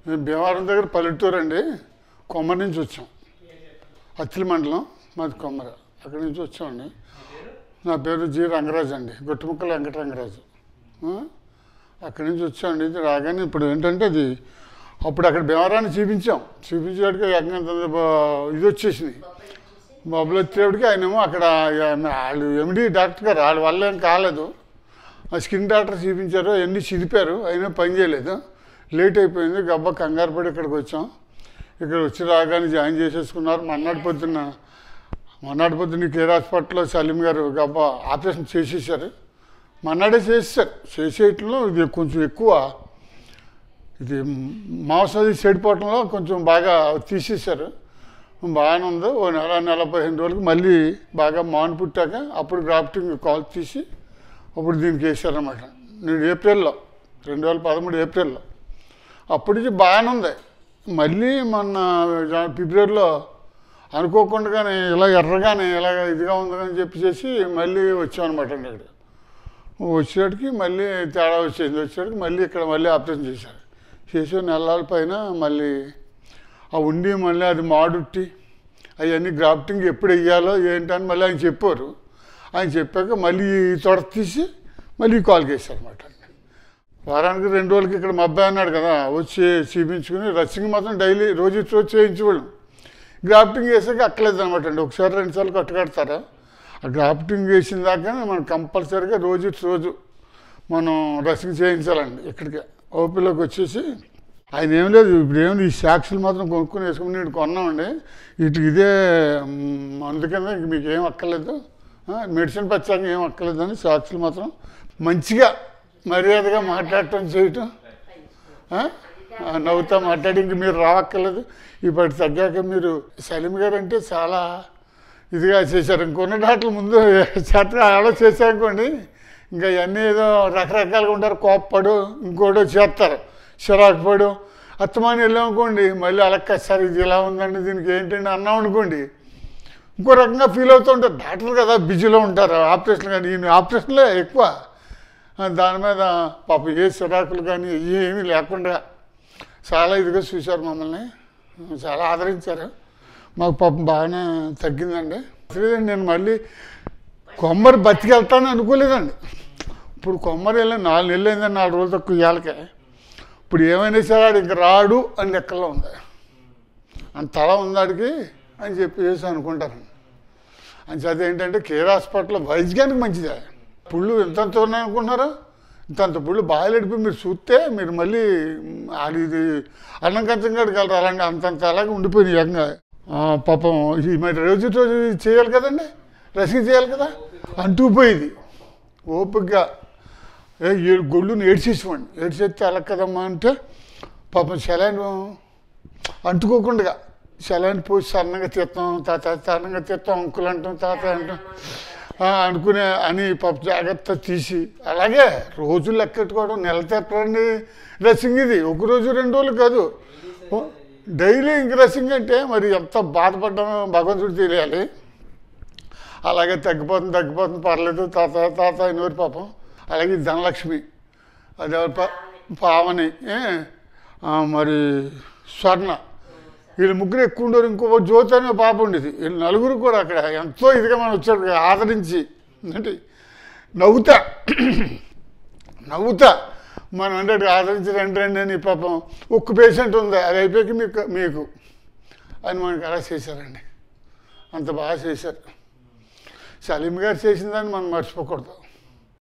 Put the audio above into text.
మేము భీమవరం దగ్గర పల్లెటూరు అండి కొమ్మరి నుంచి వచ్చాం అత్తిలి మండలం మాది కొమ్మర అక్కడి నుంచి వచ్చామండి నా పేరు జి రంగరాజు అండి గొట్టుముక్కల వెంకట రంగరాజు ఆ? అక్కడి నుంచి వచ్చామండి ఇది రాగానే ఇప్పుడు ఏంటంటే అది అప్పుడు అక్కడ భీమవరాన్ని చూపించాం చూపించేటికి ఏకంగా తొందర బా- ఇది వచ్చేసింది బొబ్బులు వచ్చేటికి ఆయనేమో అక్కడ వాళ్ళు ఎండి డాక్టర్ గారు వాళ్ళ వల్ల ఏం కాలేదు ఆ స్కిన్ డాక్టర్ చూపించారు అవన్నీ చిరిపారు అయినా పని చేయలేదు లేట్ అయిపోయింది గబ్బ కంగారు పడి ఇక్కడికి వచ్చాం ఇక్కడ వచ్చి రాగానే జాయిన్ చేసేసుకున్నారు మన్నాడు పొద్దున్న మన్నాడు పొద్దున్న కేర్ హాస్పిటల్లో సలీం గారు గబ్బ ఆపరేషన్ చేసేసారు మన్నాడే చేసేసారు చేసేయటంలో ఇది కొంచెం ఎక్కువ ఇది మాంసం అది చెడిపోవటంలో కొంచెం బాగా తీసేశారు బాగానే ఉంది ఓ నెల నెల పదిహేను రోజులకి మళ్ళీ బాగా మాను పుట్టాక అప్పుడు గ్రాఫ్టింగ్ కాల్ తీసి అప్పుడు దీనికి వేసారనమాట నేను ఏప్రిల్లో రెండు వేల పదమూడు ఏప్రిల్లో అప్పటి నుంచి బాగానే ఉంది మళ్ళీ మొన్న జా- ఫిబ్రవరిలో అనుకోకుండానే ఇలా ఎర్రగానే ఇలా ఇదిగా ఉందని చెప్పి చేసి మళ్ళీ వచ్చామన్నమాట అండి ఇక్కడ వచ్చేటికి మళ్ళీ తేడా వచ్చేది వచ్చేటికి మళ్ళీ ఇక్కడ మళ్ళీ ఆపరేషన్ చేశారు చేసి నెలల పైన మళ్ళీ ఆ ఉండి మళ్ళీ అది మాడుట్టి అవన్నీ గ్రాఫ్టింగ్ ఎప్పుడు వెయ్యాలో ఏంటని మళ్ళీ ఆయన చెప్పారు ఆయన చెప్పాక మళ్ళీ ఈ తొడ తీసి మళ్ళీ కాల్ చేశారన్నమాట వారానికి రెండు రోజులకి ఇక్కడ మా అబ్బాయి అన్నాడు కదా వచ్చి చూపించుకుని రచ్చింగ్ మాత్రం డైలీ రోజు ఇచ్చి రోజు చేయించేవాళ్ళం గ్రాఫ్టింగ్ వేసాక అక్కలేదు అనమాట అండి ఒకసారి రెండుసార్లు కట్టుకడతారా ఆ గ్రాఫ్టింగ్ వేసిన దాకా మనం కంపల్సరీగా రోజు ఇచ్చి రోజు మనం రసింగ్ చేయించాలండి ఇక్కడికి ఓపీలోకి వచ్చేసి ఆయన ఏం లేదు ఇప్పుడు ఏమి ఈ సాక్షులు మాత్రం కొనుక్కొని వేసుకుని నేను కొన్నామండి వీటికి ఇదే మ్, అందుకనే ఇంక మీకు ఏం అక్కర్లేదు ఆ, మెడిసిన్ పచ్చాక ఏం అక్కర్లేదు అని సాక్షులు మాత్రం మంచిగా మర్యాదగా మాట్లాడటం చేయటం ఆ? ఆ, నవ్వుతా మాట్లాడి ఇంక మీరు రావక్కర్లేదు ఇప్పటి తగ్గాక మీరు సలీం గారు అంటే చాలా ఇదిగా చేశారు ఇంకొన్న డాక్టర్ల ముందు చేత అలా చేశారనుకోండి ఇంకా ఇవన్నీ ఏదో రకరకాలుగా ఉంటారు కోప్పడు ఇంకోటో చేస్తారు చిరాకు పడు అత్తమాని వెళ్ళామనుకోండి మళ్ళీ అలక్క సార్ ఇది ఇలా ఉందండి దీనికి ఏంటండి అన్నాం అనుకోండి ఇంకో రకంగా ఫీల్ అవుతూ ఉంటారు డాక్టర్ కదా బిజీలో ఉంటారు ఆపరేషన్ కానీ ఈయన ఆపరేషన్లే ఎక్కువ ఆ, దాని మీద పాప ఏ చిరాకులు కానీ ఏమీ లేకుండా చాలా ఇదిగా చూశారు మమ్మల్ని చాలా ఆదరించారు మాకు పాపం బాగానే తగ్గిందండి లేదండి నేను మళ్ళీ కొమ్మరి బతికెళ్తాను అనుకోలేదండి ఇప్పుడు కొమ్మరి వెళ్ళి నాలుగు నెలలు అయిందండి నాలుగు రోజులు తక్కువ ఇవాళకే ఇప్పుడు ఏమైనా సరే ఆడు ఇంక రాడు అని లెక్కలో ఉంది అంత తల ఉందాడికి అని చెప్పేసి అనుకుంటారు అని చదివి ఏంటంటే కేర్ హాస్పిటల్ వైద్యానికి మంచిదే పుళ్ళు ఎంతంత ఉన్నాయి అనుకుంటున్నారా ఇంతంత పుళ్ళు బాయలెడిపి మీరు చూస్తే మీరు మళ్ళీ మ్, అది ఇది అన్నం కంచం కాడికి వెళ్ళరు అలాంటి అంతంత అలాగే ఉండిపోయింది ఏకంగా ఆ, పాపం ఈ మరి రోజు రోజు చేయాలి కదండి రసీ చేయాలి కదా అంటుకుపోయేది ఓపికగా ఏ ఏ గొళ్ళుని ఏడ్చేసేవాడిని ఏడ్చేస్తే అలా కదమ్మా అంటే పాపం సెలైన్ అంటుకోకుండా సెలైన్ పోసి సన్నగా తీస్తాం తాత సన్నగా తీస్తాం అంకులు అంటాం తాత అంటాం ఆ, అనుకునే అని పాప జాగ్రత్త తీసి అలాగే రోజులు లెక్కెట్టుకోవడం నెల తెప్పండి రసింగ్ ఇది ఒక రోజు రెండు రోజులు కాదు ఓ, డైలీ ఇంక రసింగ్ అంటే మరి ఎంత బాధపడ్డామో భగవంతుడు తెలియాలి అలాగే తగ్గిపోతుంది తగ్గిపోతుంది పర్లేదు తాత తాత అయినవారు పాపం అలాగే ఈ ధనలక్ష్మి అది ఎవరి పా పావని ఏ? ఆ, మరి స్వర్ణ వీళ్ళు ముగ్గురు ఎక్కువ ఉండరు ఇంకో జ్యోతి అనే పాప ఉండేది వీళ్ళు నలుగురు కూడా అక్కడ ఎంతో ఇదిగా మనం వచ్చాడు ఆదరించి అంటే నవ్వుతా నవ్వుతా మనం అంటే ఆదరించి రండి రండి అని పాపం ఒక్క పేషెంట్ ఉంది అది అయిపోయాక మీకు మీకు అని మనకి అలా చేశారండి అంత బాగా చేశారు సలీం గారు చేసిన దాన్ని మనం మర్చిపోకూడదు